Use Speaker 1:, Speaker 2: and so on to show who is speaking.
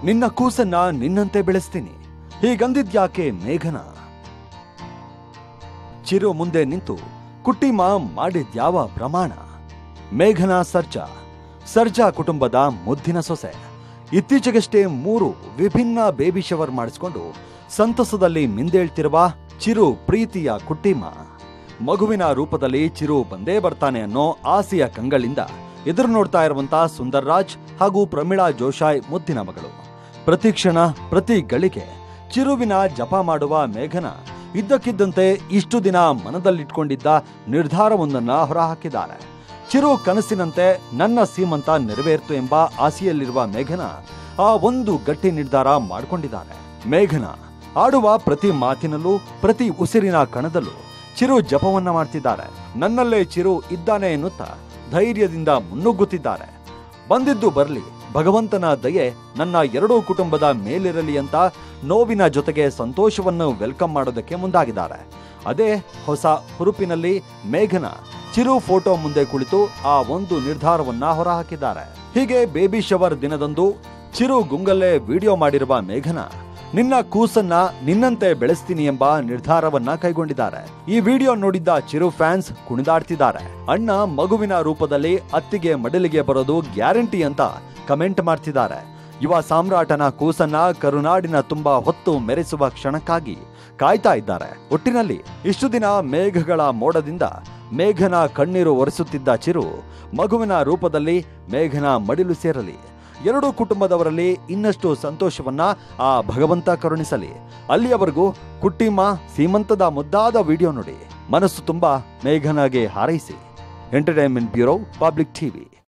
Speaker 1: ನಿನ್ನ ಕೂಸನ್ನ ನಿನ್ನಂತೆ ಬೆಳೆಸ್ತೀನಿ ಹೀಗಂದಿದ್ಯಾಕೆ ಮೇಘನ ಚಿರು ಮುಂದೆ ನಿಂತು ಕುಟ್ಟಿಮ ಮಾಡಿದ್ಯಾವ ಪ್ರಮಾಣ ಮೇಘನ ಸರ್ಜಾ ಸರ್ಜಾ ಕುಟುಂಬದ ಮುದ್ದಿನ ಸೊಸೆ ಇತ್ತೀಚೆಗಷ್ಟೇ ಮೂರು ವಿಭಿನ್ನ ಬೇಬಿ ಶವರ್ ಮಾಡಿಸಿಕೊಂಡು ಸಂತಸದಲ್ಲಿ ಮಿಂದೇಳ್ತಿರುವ ಚಿರು ಪ್ರೀತಿಯ ಕುಟ್ಟಿಮ ಮಗುವಿನ ರೂಪದಲ್ಲಿ ಚಿರು ಬಂದೇ ಬರ್ತಾನೆ ಅನ್ನೋ ಆಸೆಯ ಕಂಗಳಿಂದ ಎದುರು ನೋಡ್ತಾ ಇರುವಂತ ಸುಂದರ್ ರಾಜ್ ಹಾಗೂ ಪ್ರಮೀಳಾ ಜೋಶಾಯ್ ಮುದ್ದಿನ ಮಗಳು ಪ್ರತಿ ಕ್ಷಣ ಪ್ರತಿ ಗಳಿಗೆ ಚಿರುವಿನ ಜಪ ಮಾಡುವ ಮೇಘನ ಇದ್ದಕ್ಕಿದ್ದಂತೆ ಇಷ್ಟು ದಿನ ಮನದಲ್ಲಿಟ್ಕೊಂಡಿದ್ದ ನಿರ್ಧಾರವೊಂದನ್ನ ಹೊರಹಾಕಿದ್ದಾರೆ ಚಿರು ಕನಸಿನಂತೆ ನನ್ನ ಸೀಮಂತ ನೆರವೇರ್ತು ಎಂಬ ಆಸೆಯಲ್ಲಿರುವ ಮೇಘನ ಆ ಒಂದು ಗಟ್ಟಿ ನಿರ್ಧಾರ ಮಾಡಿಕೊಂಡಿದ್ದಾರೆ ಮೇಘನ ಆಡುವ ಪ್ರತಿ ಮಾತಿನಲ್ಲೂ ಪ್ರತಿ ಉಸಿರಿನ ಕಣದಲ್ಲೂ ಚಿರು ಜಪವನ್ನ ಮಾಡ್ತಿದ್ದಾರೆ ನನ್ನಲ್ಲೇ ಚಿರು ಇದ್ದಾನೆ ಎನ್ನುತ್ತಾ ಧೈರ್ಯದಿಂದ ಮುನ್ನುಗ್ಗುತ್ತಿದ್ದಾರೆ ಬಂದಿದ್ದು ಬರಲಿ ಭಗವಂತನ ದಯೆ ನನ್ನ ಎರಡೂ ಕುಟುಂಬದ ಮೇಲಿರಲಿ ಅಂತ ನೋವಿನ ಜೊತೆಗೆ ಸಂತೋಷವನ್ನು ವೆಲ್ಕಮ್ ಮಾಡೋದಕ್ಕೆ ಮುಂದಾಗಿದ್ದಾರೆ ಅದೇ ಹೊಸ ಹುರುಪಿನಲ್ಲಿ ಮೇಘನ ಚಿರು ಫೋಟೋ ಮುಂದೆ ಕುಳಿತು ಆ ಒಂದು ನಿರ್ಧಾರವನ್ನ ಹೊರಹಾಕಿದ್ದಾರೆ ಹೀಗೆ ಬೇಬಿ ಶವರ್ ದಿನದಂದು ಚಿರು ಗುಂಗಲ್ಲೇ ವಿಡಿಯೋ ಮಾಡಿರುವ ಮೇಘನ ನಿನ್ನ ಕೂಸನ್ನ ನಿನ್ನಂತೆ ಬೆಳೆಸ್ತೀನಿ ಎಂಬ ನಿರ್ಧಾರವನ್ನ ಕೈಗೊಂಡಿದ್ದಾರೆ ಈ ವಿಡಿಯೋ ನೋಡಿದ್ದ ಚಿರು ಫ್ಯಾನ್ಸ್ ಕುಣಿದಾಡ್ತಿದ್ದಾರೆ ಅಣ್ಣ ಮಗುವಿನ ರೂಪದಲ್ಲಿ ಅತ್ತಿಗೆ ಮಡಲಿಗೆ ಬರೋದು ಗ್ಯಾರಂಟಿ ಅಂತ ಕಮೆಂಟ್ ಮಾಡ್ತಿದ್ದಾರೆ ಯುವ ಸಾಮ್ರಾಟನ ಕೂಸನ್ನ ಕರುನಾಡಿನ ತುಂಬಾ ಹೊತ್ತು ಮೆರೆಸುವ ಕ್ಷಣಕ್ಕಾಗಿ ಕಾಯ್ತಾ ಇದ್ದಾರೆ ಒಟ್ಟಿನಲ್ಲಿ ಇಷ್ಟು ದಿನ ಮೇಘಗಳ ಮೋಡದಿಂದ ಮೇಘನ ಕಣ್ಣೀರು ಒರೆಸುತ್ತಿದ್ದ ಚಿರು ಮಗುವಿನ ರೂಪದಲ್ಲಿ ಮೇಘನ ಮಡಿಲು ಸೇರಲಿ ಎರಡೂ ಕುಟುಂಬದವರಲ್ಲಿ ಇನ್ನಷ್ಟು ಸಂತೋಷವನ್ನ ಆ ಭಗವಂತ ಕರುಣಿಸಲಿ ಅಲ್ಲಿಯವರೆಗೂ ಕುಟ್ಟಿಮ್ಮ ಸೀಮಂತದ ಮುದ್ದಾದ ವಿಡಿಯೋ ನೋಡಿ ಮನಸ್ಸು ತುಂಬಾ ಮೇಘನಾಗೆ ಹಾರೈಸಿ ಎಂಟರ್ಟೈನ್ಮೆಂಟ್ ಬ್ಯೂರೋ ಪಬ್ಲಿಕ್ ಟಿವಿ